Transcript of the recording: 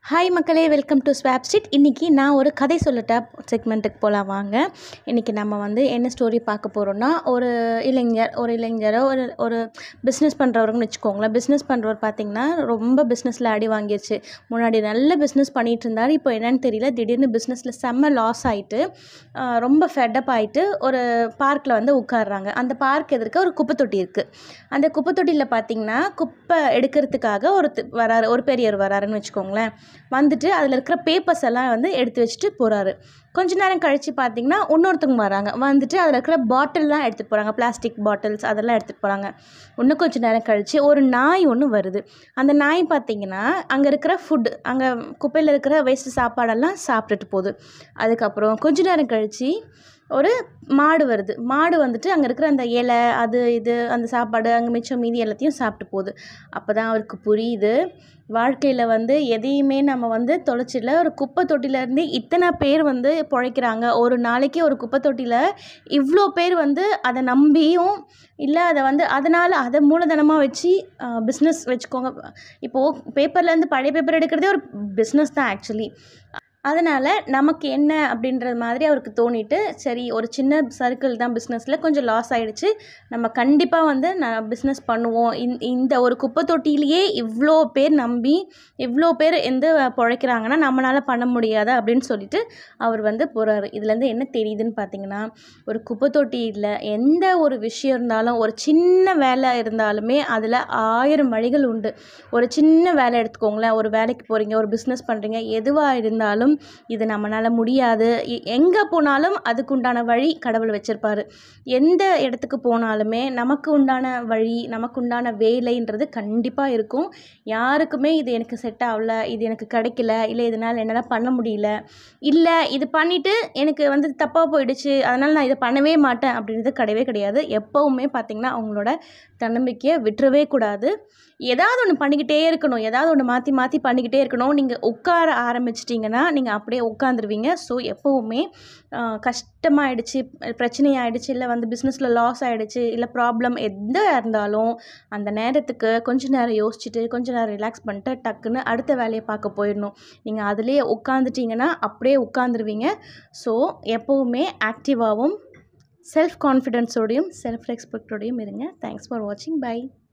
hi மக்களே welcome to swap street இன்றைக்கி நான் ஒரு கதை சொல்லட்டா செக்மெண்ட்டுக்கு போகலாம் வாங்க இன்றைக்கி நம்ம வந்து என்ன ஸ்டோரி பார்க்க போகிறோன்னா ஒரு இளைஞர் ஒரு இளைஞரோ ஒரு ஒரு பிஸ்னஸ் பண்ணுறவருன்னு வச்சுக்கோங்களேன் பிஸ்னஸ் பண்ணுறவர் பார்த்திங்கன்னா ரொம்ப பிஸ்னஸில் அடி வாங்கிருச்சு முன்னாடி நல்ல பிஸ்னஸ் பண்ணிகிட்டு இருந்தார் இப்போ என்னன்னு தெரியல திடீர்னு பிஸ்னஸில் செம்ம லாஸ் ஆகிட்டு ரொம்ப ஃபெட்டப் ஆகிட்டு ஒரு பார்க்கில் வந்து உட்காடுறாங்க அந்த பார்க் எதிர்க்க ஒரு குப்பை தொட்டி இருக்குது அந்த குப்பை தொட்டியில் பார்த்திங்கன்னா குப்பை எடுக்கிறதுக்காக ஒரு வராரு ஒரு பெரியவர் வராருன்னு வச்சுக்கோங்களேன் வந்துட்டு அதில் இருக்கிற பேப்பர்ஸ் எல்லாம் வந்து எடுத்து வச்சுட்டு போகிறாரு கொஞ்ச நேரம் கழித்து பார்த்தீங்கன்னா இன்னொருத்தவங்க வராங்க வந்துட்டு அதில் இருக்கிற பாட்டில்லாம் எடுத்துகிட்டு போகிறாங்க பிளாஸ்டிக் பாட்டில்ஸ் அதெல்லாம் எடுத்துகிட்டு போகிறாங்க இன்னும் கொஞ்சம் நேரம் கழித்து ஒரு நாய் ஒன்று வருது அந்த நாய் பார்த்தீங்கன்னா அங்கே இருக்கிற ஃபுட்டு அங்கே குப்பையில் இருக்கிற வேஸ்ட்டு சாப்பாடெல்லாம் சாப்பிட்டுட்டு போகுது அதுக்கப்புறம் கொஞ்ச நேரம் கழித்து ஒரு மாடு வருது மாடு வந்துட்டு அங்கே இருக்கிற அந்த இலை அது இது அந்த சாப்பாடு அங்கே மிச்சம் மீதி எல்லாத்தையும் சாப்பிட்டு போகுது அப்போ தான் அவருக்கு புரியுது வாழ்க்கையில் வந்து எதையுமே நம்ம வந்து தொலைச்சிடல ஒரு குப்பை தொட்டிலேருந்து இத்தனை பேர் வந்து பிழைக்கிறாங்க ஒரு நாளைக்கு ஒரு குப்பை தொட்டியில் இவ்வளோ பேர் வந்து அதை நம்பியும் இல்லை அதை வந்து அதனால் அதை மூலதனமாக வச்சு பிஸ்னஸ் வச்சுக்கோங்க இப்போது பேப்பர்லேருந்து பழைய பேப்பர் எடுக்கிறதே ஒரு பிஸ்னஸ் தான் ஆக்சுவலி அதனால் நமக்கு என்ன அப்படின்றது மாதிரி அவருக்கு தோணிட்டு சரி ஒரு சின்ன சர்க்கிள் தான் பிஸ்னஸில் கொஞ்சம் லாஸ் ஆகிடுச்சு நம்ம கண்டிப்பாக வந்து நான் பிஸ்னஸ் பண்ணுவோம் இந் இந்த ஒரு குப்பை தொட்டிலேயே இவ்வளோ பேர் நம்பி இவ்வளோ பேர் எந்த பிழைக்கிறாங்கன்னா நம்மளால் பண்ண முடியாது அப்படின்னு சொல்லிட்டு அவர் வந்து போகிறாரு இதுலேருந்து என்ன தெரியுதுன்னு பார்த்தீங்கன்னா ஒரு குப்பை தொட்டியில் எந்த ஒரு விஷயம் இருந்தாலும் ஒரு சின்ன வேலை இருந்தாலுமே அதில் ஆயிரம் வழிகள் உண்டு ஒரு சின்ன வேலை எடுத்துக்கோங்களேன் ஒரு வேலைக்கு போகிறீங்க ஒரு பிஸ்னஸ் பண்ணுறீங்க எதுவாக இருந்தாலும் இது நம்மளால் முடியாது எங்கே போனாலும் அதுக்கு உண்டான வழி கடவுள் வச்சுருப்பாரு எந்த இடத்துக்கு போனாலுமே நமக்கு உண்டான வழி நமக்கு உண்டான வேலைன்றது கண்டிப்பாக இருக்கும் யாருக்குமே இது எனக்கு செட் ஆகல இது எனக்கு கிடைக்கல இல்லை இதனால் என்னால் பண்ண முடியல இல்லை இது பண்ணிவிட்டு எனக்கு வந்து தப்பாக போயிடுச்சு அதனால் நான் இதை பண்ணவே மாட்டேன் அப்படின்றது கிடையவே கிடையாது எப்போவுமே பார்த்திங்கன்னா அவங்களோட தன்னம்பிக்கையை விட்டுறவே கூடாது ஏதாவது ஒன்று பண்ணிக்கிட்டே இருக்கணும் ஏதாவது ஒன்று மாற்றி மாற்றி பண்ணிக்கிட்டே இருக்கணும் நீங்கள் உட்கார ஆரம்பிச்சிட்டிங்கன்னா நீங்கள் அப்படியே உட்காந்துருவீங்க ஸோ எப்போவுமே கஷ்டமாயிடுச்சு பிரச்சனையாயிடுச்சு இல்லை வந்து பிஸ்னஸில் லாஸ் ஆகிடுச்சு இல்லை ப்ராப்ளம் எந்த இருந்தாலும் அந்த நேரத்துக்கு கொஞ்ச நேரம் யோசிச்சுட்டு கொஞ்ச நேரம் ரிலாக்ஸ் பண்ணிட்டு டக்குன்னு அடுத்த வேலையை பார்க்க போயிடணும் நீங்கள் அதிலே உட்காந்துட்டிங்கன்னா அப்படியே உட்காந்துருவீங்க ஸோ எப்போவுமே ஆக்டிவாகவும் செல்ஃப் கான்ஃபிடென்ஸோடையும் செல்ஃப் ரெஸ்பெக்டோடையும் இருங்க தேங்க்ஸ் ஃபார் வாட்சிங் பை